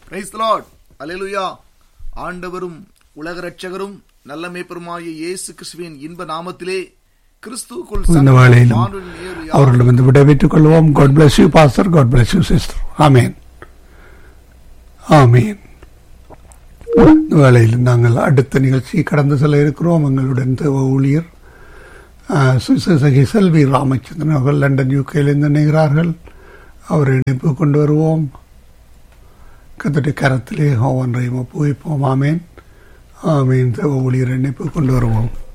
price Lord அல்லேலூயா ஆண்டவரும் உலக ரட்சகரும் நல்ல மேய்ப்பருமாகிய இயேசு கிறிஸ்துவின் இன்ப நாமத்திலே கிறிஸ்துவுக்குள் இந்த சங்கமம் வேளையிலும் வானொலி நேயர் யாவரும் அவர்களிடம் வந்து விடைபெற்றுக் கொள்வோம் God bless you pastor God bless you sister amen amen இந்த வேளையில் நாங்கள் அடுத்த நிகழ்ச்சி கடந்து செல்ல இருக்கிறோம் எங்களுடன் தேவ ஊழியர் ஆஹ், சுவிசேஷகி செல்வி ராமச்சந்திரன் அவர்கள் லண்டன் யூகேலிருந்து இணைகிறார்கள் அவர் இணைப்பு கொண்டு வருவோம் கத்தடி கரத்திலே ஒன்றையும் ஒப்புவிப்போம் ஆமேன் ஆமேன் தேவ ஊழியர் இணைப்பு கொண்டு வருவோம்